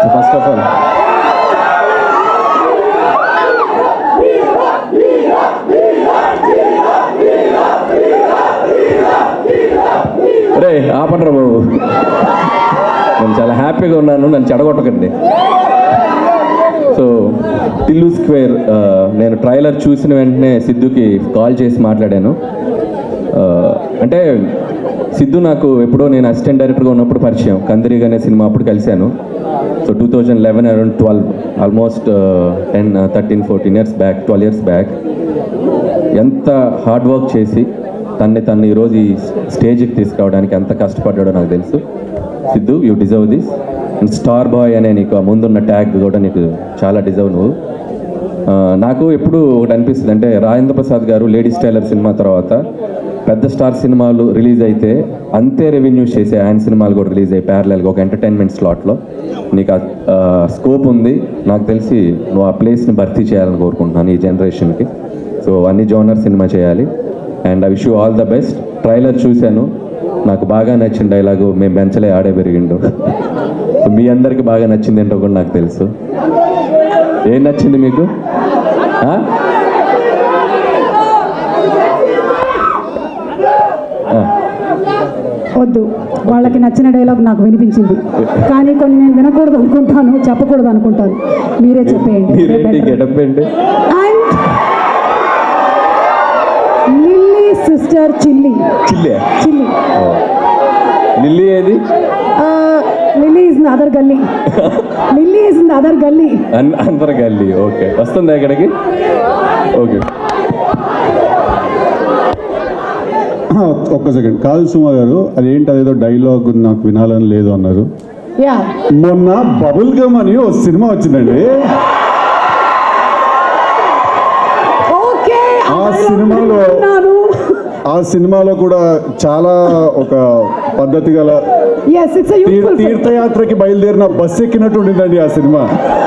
First of all రే ఆపండ్రా బాబు నేను చాలా హ్యాపీగా ఉన్నాను నన్ను చెడగొట్టకండి సో టిల్లు స్క్వేర్ ఆ, నేను ట్రైలర్ చూసిన వెంటనే సిద్ధుకి కాల్ చేసి మాట్లాడాను ఆ, అంటే సిద్ధు నాకు ఎప్పుడో నేను అసిస్టెంట్ డైరెక్టర్గా ఉన్నప్పుడు పరిచయం కందిరిగ్ అనే సినిమా అప్పుడు కలిశాను so two thousand eleven around twelve almost ten thirteen fourteen years back twelve years back ఎంత హార్డ్ వర్క్ చేసి తన్ని తను ఈరోజు ఈ స్టేజ్కి తీసుకురావడానికి ఎంత కష్టపడ్డాడో నాకు తెలుసు Siddhu you deserve this and star boy అనే నీకు ఆ ముందున్న ట్యాగ్ కూడా నీకు చాలా డిజర్వ్ నువ్వు ఆ, నాకు ఎప్పుడు ఒకటి అనిపిస్తుంది అంటే రాజేంద్ర ప్రసాద్ గారు లేడీస్ టైలర్ సినిమా తర్వాత పెద్ద స్టార్ సినిమాలు రిలీజ్ అయితే అంతే రెవెన్యూస్ చేసే ఆయన సినిమాలు కూడా రిలీజ్ అయ్యి ప్యారలల్గా ఒక ఎంటర్టైన్మెంట్ స్లాట్లో నీకు ఆ స్కోప్ ఉంది నాకు తెలిసి నువ్వు ఆ ప్లేస్ని భర్తీ చేయాలని కోరుకుంటున్నాను ఈ జనరేషన్కి సో అన్ని జోనర్ సినిమా చేయాలి and I wish you all the best trailer చూశాను నాకు బాగా నచ్చిన డైలాగు మేము బెంచలే ఆడే పెరిగిండు సో మీ అందరికి బాగా నచ్చింది ఏంటో కూడా నాకు తెలుసు ఏం నచ్చింది మీకు ఆ? ఆ, వద్దు వాళ్ళకి నచ్చిన డైలాగ్ నాకు వినిపించింది కానీ కొన్ని నేను వినకూడదు అనుకుంటాను చెప్పకూడదు అనుకుంటాను మీరే చెప్పేయండి మీరేంటి గెటప్ ఏంటి అండ్ లిల్లీ సిస్టర్ చిల్లి చిల్లే చిల్లి లిల్లీ ఏది లిల్లీ ఇస్ ఇన్ అదర్ గల్లీ లిల్లీ ఇస్ ఇన్ అదర్ గల్లీ అన్ అందరు గల్లీ ఓకే వస్తుందా ఇక్కడికి ఓకే ఒక్క సెకండ్ కాదు సుమా గారు అదేంటి అదేదో డైలాగ్ నాకు వినాలని లేదు అన్నారు యా మొన్న బబుల్ గమ్ అని ఓ సినిమా వచ్చిందండి ఓకే ఆ సినిమాలో- ఆ సినిమాలో కూడా చాలా ఒక పద్ధతి గల ఎస్ ఇట్స్ తీర్- యూత్ఫుల్ తీర్థయాత్రకి బయలుదేరిన బస్సు ఎక్కినట్టు ఉండిందండి ఆ సినిమా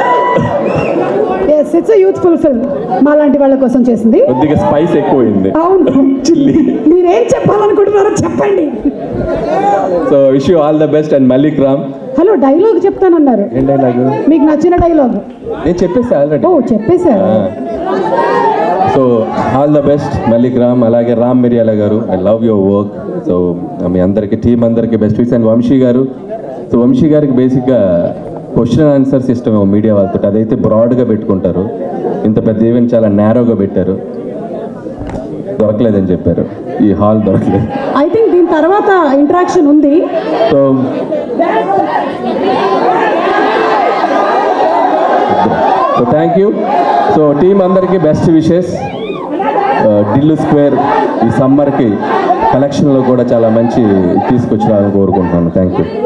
ఎస్ ఇట్స్ యూత్ఫుల్ ఫిల్మ్ మా లాంటి వాళ్ళ కోసం చేసింది కొద్దిగా స్పైస్ ఎక్కువైంది అవును చిల్లి మీరేం చెప్పాలనుకుంటున్నారో చెప్పండి so wish you all the best and Mallik Ram hello dialogue చెప్తానన్నారు ఏం డైలాగ్ మీకు నచ్చిన డైలాగ్ నేను చెప్పేసి ఆల్రెడీ ఓ చెప్పేశారు so all the best Mallik Ram అలాగే Ram Miriyala garu I love your work so మీ అందరికి టీం అందరికి బెస్ట్ విష్ అండ్ వంశీ గారు సో వంశీ గారికి బేసిక్గా క్వశ్చన్ ఆన్సర్ సిస్టమ్ మీడియా వాళ్ళతో అదైతే బ్రాడ్గా పెట్టుకుంటారు ఇంత పెద్ద ఈవెంట్ చాలా నేరోగా పెట్టారు దొరకలేదని చెప్పారు ఈ హాల్ దొరకలేదు ఐ థింక్ దీని తర్వాత ఇంటరాక్షన్ ఉంది so so thank you so team అందరికీ బెస్ట్ విషెస్ ఢిల్లు స్క్వేర్ ఈ సమ్మర్కి కలెక్షన్లో కూడా చాలా మంచి తీసుకొచ్చిరాలని కోరుకుంటున్నాను థ్యాంక్ యూ